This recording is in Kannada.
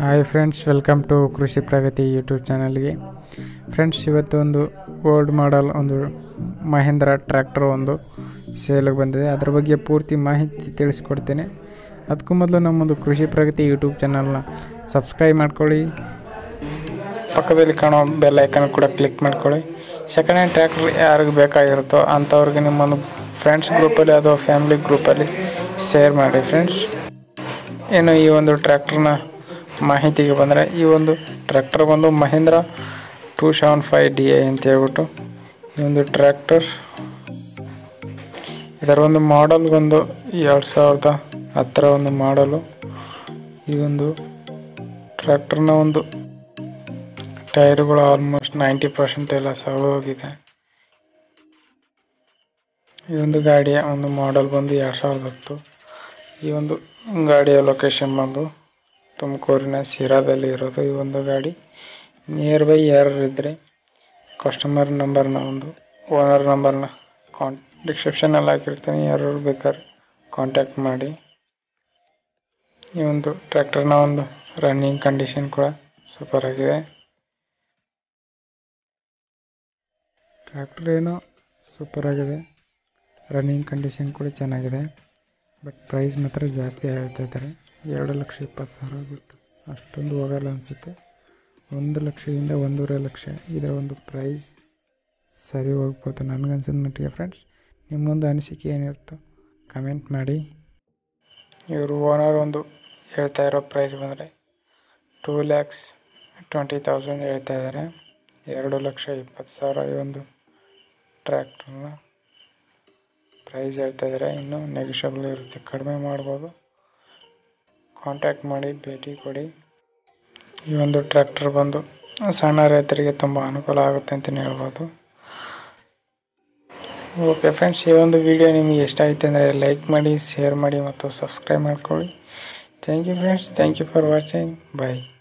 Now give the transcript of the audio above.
ಹಾಯ್ ಫ್ರೆಂಡ್ಸ್ ವೆಲ್ಕಮ್ ಟು ಕೃಷಿ ಪ್ರಗತಿ ಯೂಟ್ಯೂಬ್ ಚಾನಲ್ಗೆ ಫ್ರೆಂಡ್ಸ್ ಇವತ್ತು ಒಂದು ಓಲ್ಡ್ ಮಾಡಲ್ ಒಂದು ಮಹೇಂದ್ರ ಟ್ರ್ಯಾಕ್ಟರ್ ಒಂದು ಸೇಲಿಗೆ ಬಂದಿದೆ ಅದ್ರ ಬಗ್ಗೆ ಪೂರ್ತಿ ಮಾಹಿತಿ ತಿಳಿಸ್ಕೊಡ್ತೇನೆ ಅದಕ್ಕೂ ಮೊದಲು ನಮ್ಮೊಂದು ಕೃಷಿ ಪ್ರಗತಿ ಯೂಟ್ಯೂಬ್ ಚಾನಲ್ನ ಸಬ್ಸ್ಕ್ರೈಬ್ ಮಾಡ್ಕೊಳ್ಳಿ ಪಕ್ಕದಲ್ಲಿ ಕಾಣೋ ಬೆಲ್ ಐಕನ್ ಕೂಡ ಕ್ಲಿಕ್ ಮಾಡ್ಕೊಳ್ಳಿ ಸೆಕೆಂಡ್ ಹ್ಯಾಂಡ್ ಟ್ರ್ಯಾಕ್ಟರ್ ಯಾರಿಗೆ ಬೇಕಾಗಿರುತ್ತೋ ಅಂಥವ್ರಿಗೆ ನಿಮ್ಮೊಂದು ಫ್ರೆಂಡ್ಸ್ ಗ್ರೂಪಲ್ಲಿ ಅಥವಾ ಫ್ಯಾಮಿಲಿ ಗ್ರೂಪಲ್ಲಿ ಶೇರ್ ಮಾಡಿ ಫ್ರೆಂಡ್ಸ್ ಏನು ಈ ಒಂದು ಟ್ರ್ಯಾಕ್ಟರ್ನ ಮಾಹಿತಿಗೆ ಬಂದರೆ ಈ ಒಂದು ಟ್ರ್ಯಾಕ್ಟರ್ ಬಂದು Mahindra two seven five D I ಅಂತ ಹೇಳ್ಬಿಟ್ಟು ಈ ಒಂದು ಟ್ರ್ಯಾಕ್ಟರ್ ಇದರ ಒಂದು ಮಾಡಲ್ ಬಂದು ಎರಡು ಸಾವಿರದ ಹತ್ತರ ಒಂದು ಮಾಡಲು ಈ ಒಂದು ಟ್ರ್ಯಾಕ್ಟರ್ನ ಒಂದು ಟೈರ್ಗಳು ಆಲ್ಮೋಸ್ಟ್ ನೈಂಟಿ ಪರ್ಸೆಂಟ್ ಎಲ್ಲ ಹೋಗಿದೆ ಈ ಒಂದು ಗಾಡಿಯ ಒಂದು ಮಾಡಲ್ ಬಂದು ಎರಡು ಸಾವಿರದ ಹತ್ತು ಈ ಒಂದು ಗಾಡಿಯ ಲೊಕೇಶನ್ ಬಂದು ತುಮಕೂರಿನ ಶಿರಾದಲ್ಲಿ ಇರೋದು ಈ ಒಂದು ಗಾಡಿ ನಿಯರ್ ಬೈ ಯಾರು ಇದ್ದರೆ ಕಸ್ಟಮರ್ ನಂಬರ್ನ ಒಂದು ಓನರ್ ನಂಬರ್ನ ಕಾನ್ ಡಿಸ್ಕ್ರಿಪ್ಷನಲ್ಲಿ ಹಾಕಿರ್ತೀನಿ ಯಾರು ಬೇಕಾದ್ರೆ ಕಾಂಟ್ಯಾಕ್ಟ್ ಮಾಡಿ ಈ ಒಂದು ಟ್ರ್ಯಾಕ್ಟರ್ನ ಒಂದು ರನ್ನಿಂಗ್ ಕಂಡೀಷನ್ ಕೂಡ ಸೂಪರ್ ಆಗಿದೆ ಟ್ರ್ಯಾಕ್ಟರ್ ಏನೋ ಸೂಪರ್ ಆಗಿದೆ ರನ್ನಿಂಗ್ ಕಂಡೀಷನ್ ಕೂಡ ಚೆನ್ನಾಗಿದೆ ಬಟ್ ಪ್ರೈಸ್ ಮಾತ್ರ ಜಾಸ್ತಿ ಹೇಳ್ತಾ ಇದ್ದಾರೆ ಎರಡು ಲಕ್ಷ ಇಪ್ಪತ್ತು ಸಾವಿರ ಬಿಟ್ಟು ಅಷ್ಟೊಂದು ಹೋಗಲ್ಲ ಅನಿಸುತ್ತೆ ಒಂದು ಲಕ್ಷದಿಂದ ಒಂದೂವರೆ ಲಕ್ಷ ಇದರ ಒಂದು ಪ್ರೈಸ್ ಸರಿ ಹೋಗ್ಬೋದು ನನಗನ್ಸಿದ ಮಟ್ಟಿಗೆ ಫ್ರೆಂಡ್ಸ್ ನಿಮ್ಮೊಂದು ಅನಿಸಿಕೆ ಏನಿರುತ್ತೋ ಕಮೆಂಟ್ ಮಾಡಿ ಇವರು ಓನರ್ ಒಂದು ಹೇಳ್ತಾ ಇರೋ ಪ್ರೈಸ್ ಬಂದರೆ ಟೂ ಲ್ಯಾಕ್ಸ್ ಟ್ವೆಂಟಿ ತೌಸಂಡ್ ಹೇಳ್ತಾ ಇದ್ದಾರೆ ಎರಡು ಲಕ್ಷ ಇಪ್ಪತ್ತು ಸಾವಿರ ಈ ಒಂದು ಟ್ರ್ಯಾಕ್ಟರ್ನ ಪ್ರೈಸ್ ಹೇಳ್ತಾ ಇದ್ದಾರೆ ಇನ್ನೂ ನೆಗೋಷಿಯಬಲ್ ಇರುತ್ತೆ ಕಡಿಮೆ ಮಾಡ್ಬೋದು ಕಾಂಟ್ಯಾಕ್ಟ್ ಮಾಡಿ ಭೇಟಿ ಕೊಡಿ ಈ ಒಂದು ಟ್ರ್ಯಾಕ್ಟರ್ ಬಂದು ಸಣ್ಣ ರೈತರಿಗೆ ತುಂಬ ಅನುಕೂಲ ಆಗುತ್ತೆ ಅಂತಲೇ ಹೇಳ್ಬೋದು ಓಕೆ ಫ್ರೆಂಡ್ಸ್ ಈ ಒಂದು ವಿಡಿಯೋ ನಿಮಗೆ ಇಷ್ಟ ಆಯ್ತು ಅಂದರೆ ಲೈಕ್ ಮಾಡಿ ಶೇರ್ ಮಾಡಿ ಮತ್ತು ಸಬ್ಸ್ಕ್ರೈಬ್ ಮಾಡ್ಕೊಳ್ಳಿ thank you friends thank you for watching bye